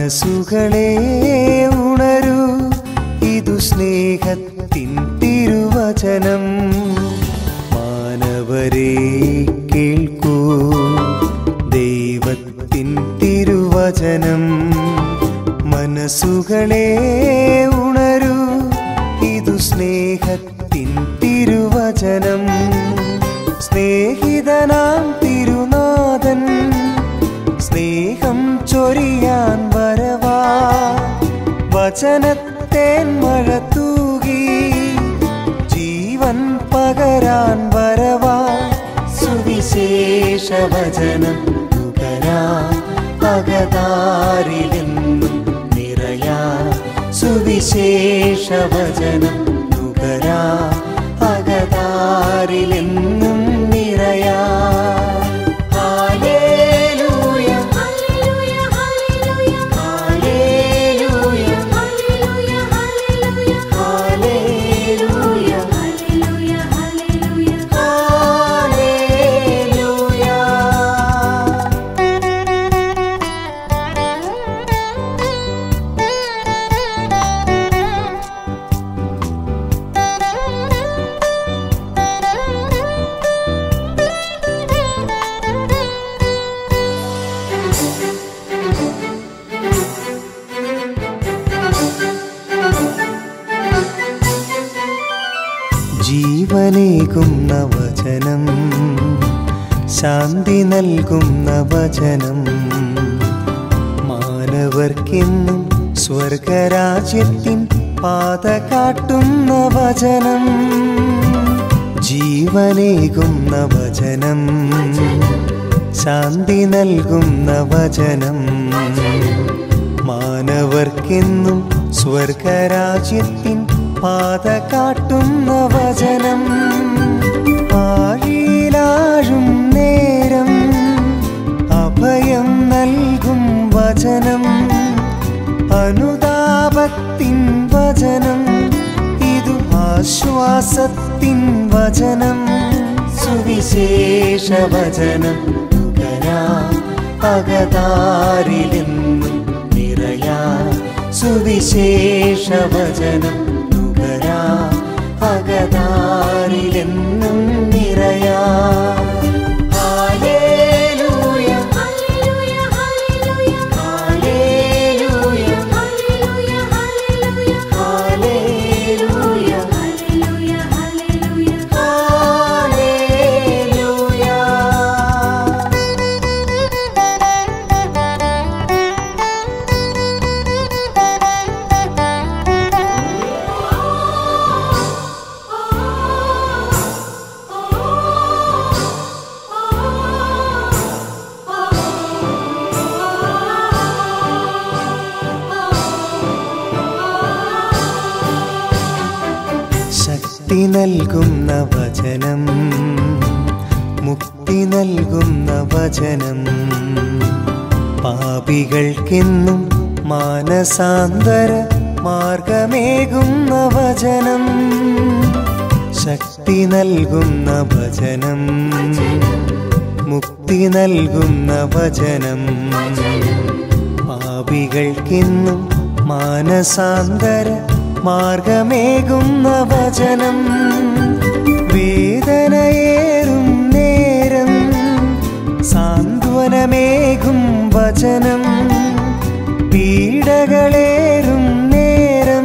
മനസ്സുകളെ ഉണരൂ ഇതു സ്നേഹത്തിൻ തിരുവചനം മാനവരെ കേൾക്കൂ ദൈവത്തിൻ തിരുവചനം മനസ്സുകളെ ഉണരൂ ഇതു സ്നേഹത്തിൻ തിരുവചനം സ്നേഹിതനാം തിരുനാഥൻ സ്നേഹം ചൊരിയാൻ വരവാ വചനത്തേൻ മഴ തൂകി ജീവൻ പകരാൻ വരവാ സുവിശേഷ വചനം നുകരാ പകതാരിലെന്നും നിറയാ സുവിശേഷ വചനം നുകരാ പകതാരിലെന്നും നിറയാ ഹാലേലൂയ ഹല്ലേലൂയ ഹല്ലേലൂയ ഹാലേലൂയ ഹല്ലേലൂയ ഹല്ലേലൂയ ഹാലേലൂയ ഹല്ലേലൂയ ഹല്ലേലൂയ ഹാലേലൂയ ജീവനേകുന്ന വചനം ശാന്തി നൽകുന്ന വചനം മാനവർക്കെന്നും സ്വർഗരാജ്യത്തിൻ പാത കാട്ടുന്ന വചനം ജീവനേകുന്ന വചനം ശാന്തി നൽകുന്ന വചനം മാനവർക്കെന്നും സ്വർഗരാജ്യത്തിൻ പാത കാട്ടുന്ന വചനം ആഴിയിലാഴും നേരം അഭയം നൽകും വചനം അനുതാപത്തിൻ വചനം ഇതു ആശ്വാസത്തിൻ വചനം സുവിശേഷ വചനം നുകരാ പകതാരിലെന്നും നിറയാ സുവിശേഷ വചനം നുകരാ പകതാരിലെന്നും നിറയാ ഹാലേലൂയ ഹല്ലേലൂയ ഹല്ലേലൂയ ഹാലേലൂയ ഹല്ലേലൂയ ഹല്ലേലൂയ ഹാലേലൂയ ഹല്ലേലൂയ ഹല്ലേലൂയ ഹാലേലൂയ ശക്തി നൽകുന്ന വചനം മുക്തി നൽകുന്ന വചനം പാപികൾക്കെന്നും മാനസാന്തര മാർഗമേകുന്ന വചനം ശക്തി നൽകുന്ന വചനം മുക്തി നൽകുന്ന വചനം പാപികൾക്കെന്നും മാനസാന്തര മാർഗമേകുന്ന വചനം വേദനയേറും നേരം സാന്ത്വനമേകും വചനം പീഡകളേറും നേരം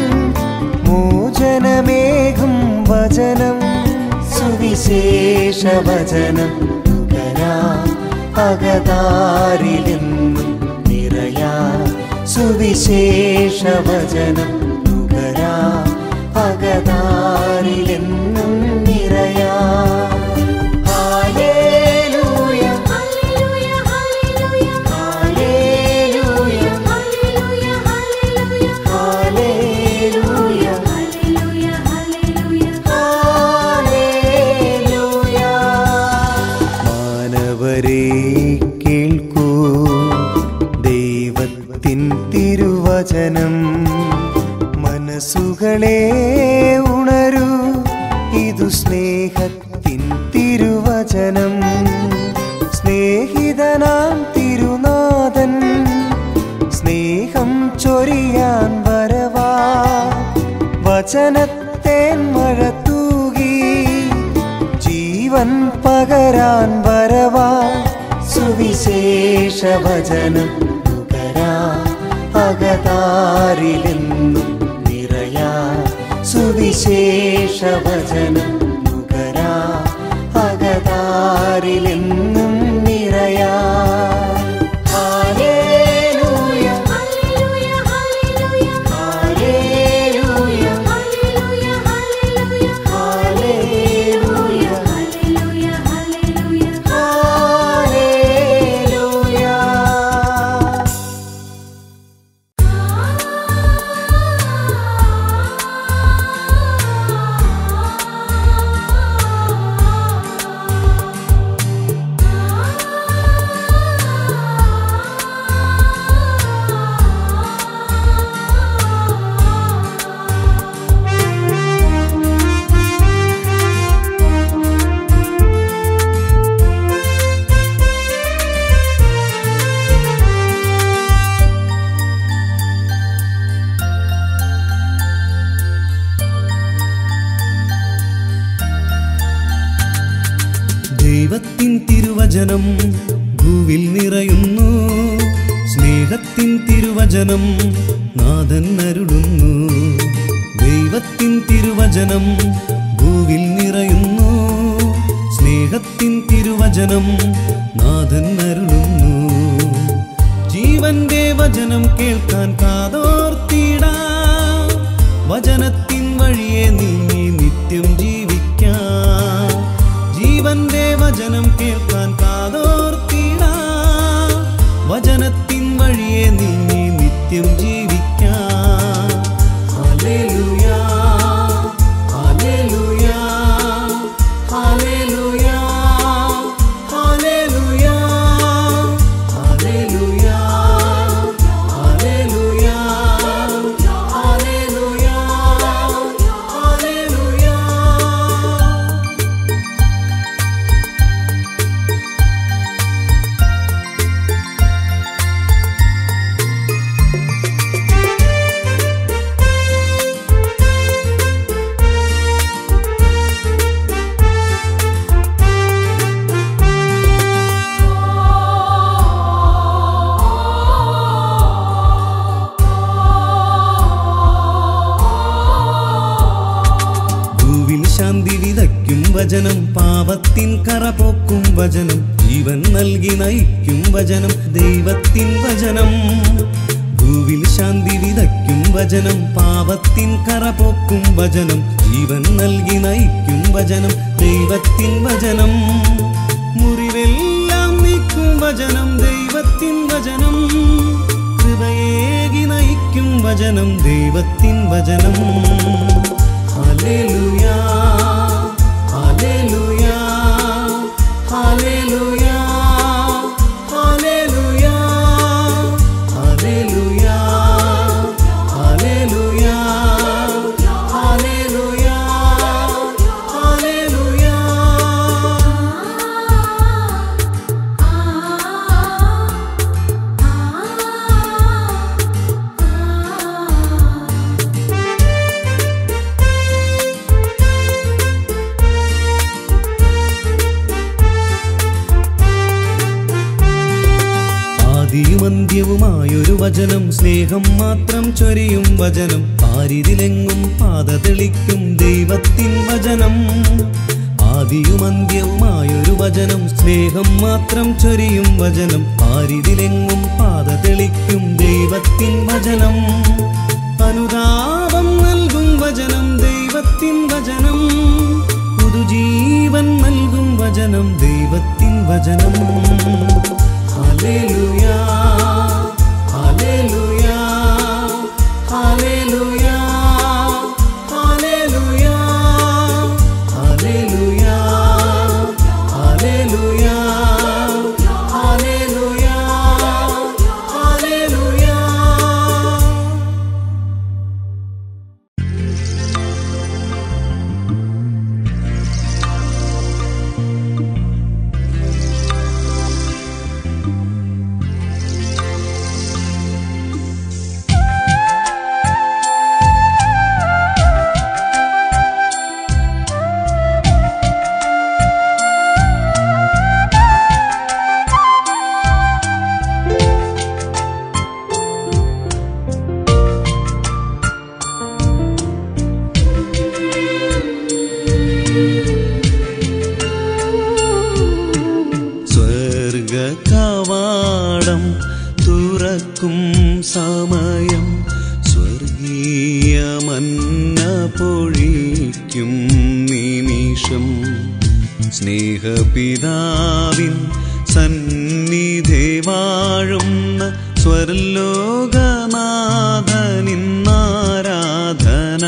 മോചനമേകും വചനം സുവിശേഷ വചനം നുകരാ പകതാരിലെന്നും നിറയാ സുവിശേഷ വചനം നുകരാ പകതാരിലെന്നും നിറയാ ഹാലേലൂയ ഹല്ലേലൂയ ഹല്ലേലൂയ ഹാലേലൂയ ഹല്ലേലൂയ ഹല്ലേലൂയ ഹാലേലൂയ ഹല്ലേലൂയ ഹല്ലേലൂയ ഹാലേലൂയ മാനവരെ കേൾക്കൂ ദൈവത്തിൻ തിരുവചനം മനസ്സുകളെ ഉണരൂ ഇതു സ്നേഹത്തിൻ തിരുവചനം സ്നേഹിതനാം തിരുനാഥൻ സ്നേഹ വചനത്തേൻ മഴ തൂകി ജീവൻ പകരാൻ വരവാ സുവിശേഷ വചനം നുകരാ അകതാരിലെന്നും നിറയാ സുവിശേഷ വചനം നുകരാ അകതാരിലെന്നും നിറയാ ഹല്ലേലൂയ ഹല്ലേലൂയ ഹല്ലേലൂയ ഹല്ലേലൂയ ഹല്ലേലൂയ ഹല്ലേലൂയ ഹല്ലേലൂയ ഹല്ലേലൂയ ഹല്ലേലൂയ ഹല്ലേലൂയ ദൈവത്തിൻ തിരുവചനം ഭൂവിൽ നിറയുന്നു സ്നേഹത്തിൻ തിരുവചനം നാഥൻ അരുളുന്നു ദൈവത്തിൻ തിരുവചനം ഭൂവിൽ നിറയുന്നു സ്നേഹത്തിൻ തിരുവചനം നാഥൻ അരുളുന്നു ജീവന്റെ വചനം കേൾക്കാൻ കാതോർത്തിടാ വചനത്തിൻ വഴിയെ നീങ്ങി നിത്യം ജീവിക്കാം ജീവന്റെ വചനം കേൾക്കാൻ കാതോർത്തിടാ വചനത്തിൻ വഴിയെ നീങ്ങി നിത്യം ജീവിക്കാം ഹല്ലേലൂയാ ഹല്ലേലൂയാ ഹല്ലേലൂയാ ഹല്ലേലൂയാ ഹല്ലേലൂയാ ഹല്ലേലൂയാ ഹല്ലേലൂയാ ഹല്ലേലൂയാ ഭൂവിൽ ശാന്തി വിതയ്ക്കും വചനം പാപത്തിൻ കറ പോക്കും വചനം ജീവൻ നൽകി നയിക്കും വചനം ദൈവത്തിൻ വചനം ഭൂവിൽ ശാന്തി വിതയ്ക്കും വചനം പാപത്തിൻ കറ പോക്കും വചനം ജീവൻ നൽകി നയിക്കും വചനം ദൈവത്തിൻ വചനം മുറിവെല്ലാം നീക്കും വചനം ദൈവത്തിൻ വചനം കൃപയേകി നയിക്കും വചനം ദൈവത്തിൻ വചനം ഹല്ലേലൂയാ ഹല്ലേലൂയാ ഹല്ലേലൂയാ ഹല്ലേലൂയാ ഹല്ലേലൂയാ ഹല്ലേലൂയാ ഹല്ലേലൂയാ ഹല്ലേലൂയാ ആദിയുമന്ത്യവുമായൊരു വചനം സ്നേഹം മാത്രം ചൊരിയും വചനം പാരിതിലെങ്ങും പാത തെളിക്കും ദൈവത്തിൻ വചനം ആദിയുമന്ത്യവുമായൊരു വചനം സ്നേഹം മാത്രം ചൊരിയും വചനം പാരിതിലെങ്ങും പാത തെളിക്കും ദൈവത്തിൻ വചനം അനുതാപം നൽകും വചനം ദൈവത്തിൻ വചനം പുതുജീവൻ നൽകും വചനം ദൈവത്തിൻ വചനം ഹല്ലേലൂയാ ഹല്ലേലൂയാ ഹല്ലേലൂയാ ഹല്ലേലൂയാ ഹല്ലേലൂയാ ഹല്ലേലൂയാ ഹല്ലേലൂയാ ഹല്ലേലൂയാ പൊഴിക്കും നിമിഷം സ്നേഹപിതാവിൻ സന്നിധി വാഴുന്ന സ്വർലോകനാഥനിന്നാരാധന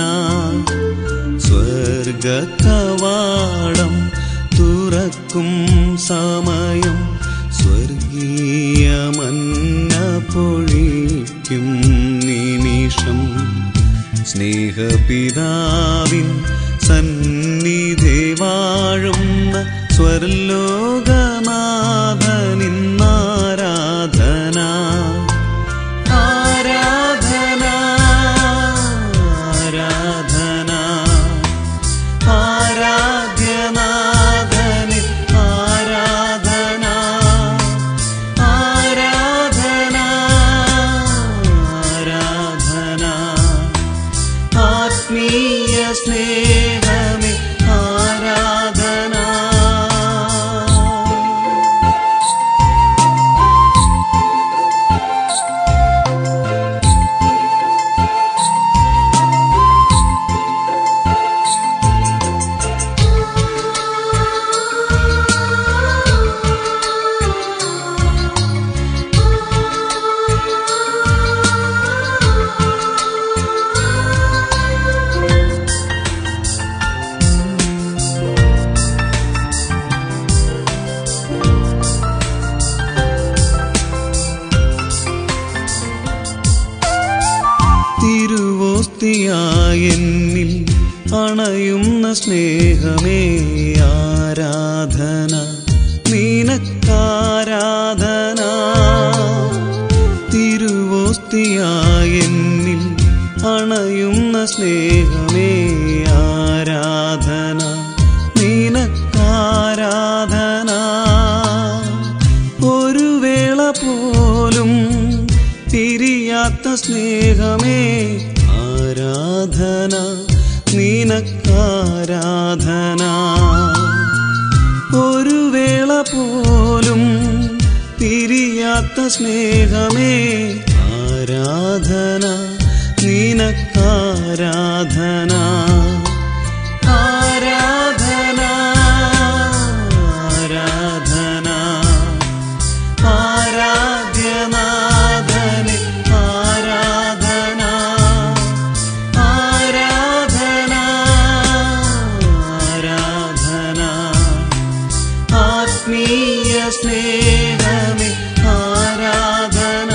സ്വർഗകവാടം തുറക്കും സമയം സ്വർഗീയമന്ന പൊഴിക്കും നിമിഷം സ്നേഹപിതാവിൻ സന്നിധി വാഴുന്ന സ്വർലോകനാഥനിന്നാരാധന ആരാധന ആരാധന ആരാധ്യനാഥന് ആരാധന ആരാധന ആരാധന ആത്മീയ സ്നേഹമേ ആരാധന തിരുവോസ്തിയായെന്നിൽ അണയുന്ന സ്നേഹമേ ആരാധന നീനക്കാരാധന തിരുവോസ്തിയായെന്നിൽ അണയുന്ന സ്നേഹമേ ആരാധന നീനക്കാരാധന ഒരു വേള പോലും തിരിയാത്ത സ്നേഹമേ ആരാധന നിനക്കാരാധന ഒരു വേള പോലും തിരിയാത്ത സ്നേഹമേ ആരാധന നിനക്കാരാധന ആരാധന ആരാധന ആരാധ്യനാഥന് ആരാധന ആരാധന ആരാധന ആത്മീയ സ്നേഹമേ ആരാധന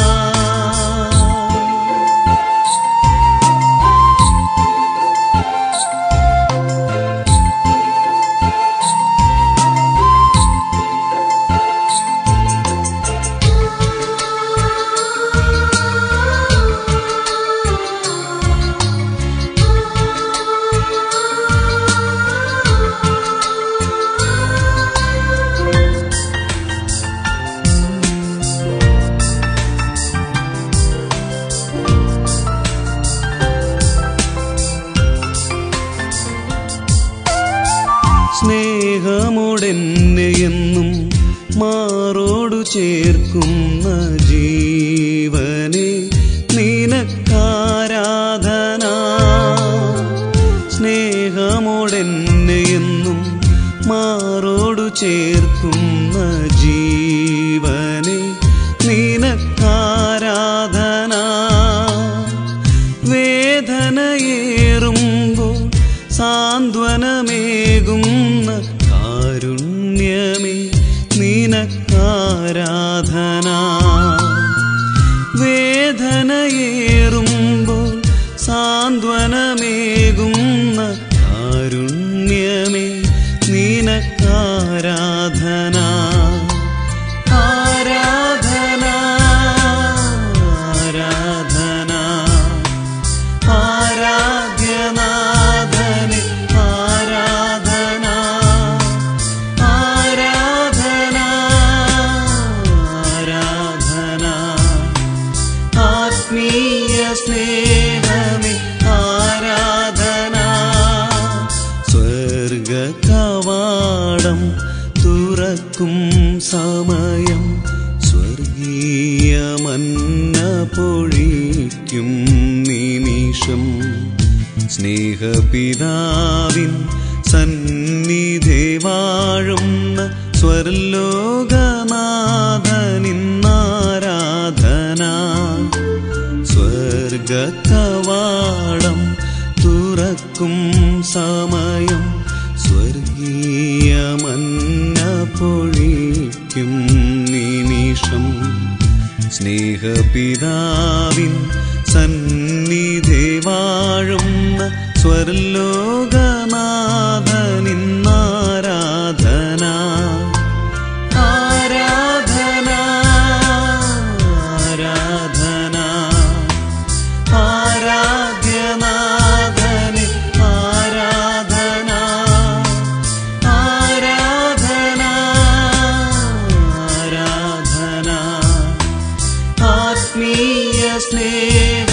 സ്നേഹമോടെന്നെ എന്നും മാറോടു ചേർക്കുന്ന ജീവനെ നിനക്കാരാധന സ്നേഹമോടെന്നെ എന്നും മാറോടു ചേർക്കുന്ന ജീവനെ നിനക്കാരാധന വേദനയേറുമ്പോൾ സാന്ത്വനമേകുന്ന കാരുണ്യമേ നിനക്കാരാധന വേദനയേറുമ്പോൾ സാന്ത്വനമേകുന്ന കാരുണ്യമേ നിനക്കാരാധന ആരാധന ആരാധന ആരാധ്യനാഥന് ആരാധന ആരാധന ആരാധന ആത്മീയ സ്നേഹമേ ആരാധന സ്വർഗകവാടം തുറക്കും സമയം സ്വർഗീയമന്ന പൊഴിക്കും നിമിഷം സ്നേഹപിതാവിൻ സന്നിധി വാഴുന്ന സ്വർലോകനാഥനിന്നാരാധന സ്വർഗകവാടം തുറക്കും സമയം സ്വർഗീയമന്ന പൊഴിക്കും നിമിഷം സ്നേഹപിതാവിൻ സന്നിധി വാഴുന്ന സ്വർലോകനാഥനിന്നാരാധന ആരാധന ആരാധന ആരാധ്യനാഥനെ ആരാധന ആരാധന ആരാധന ആത്മീയ സ്നേഹ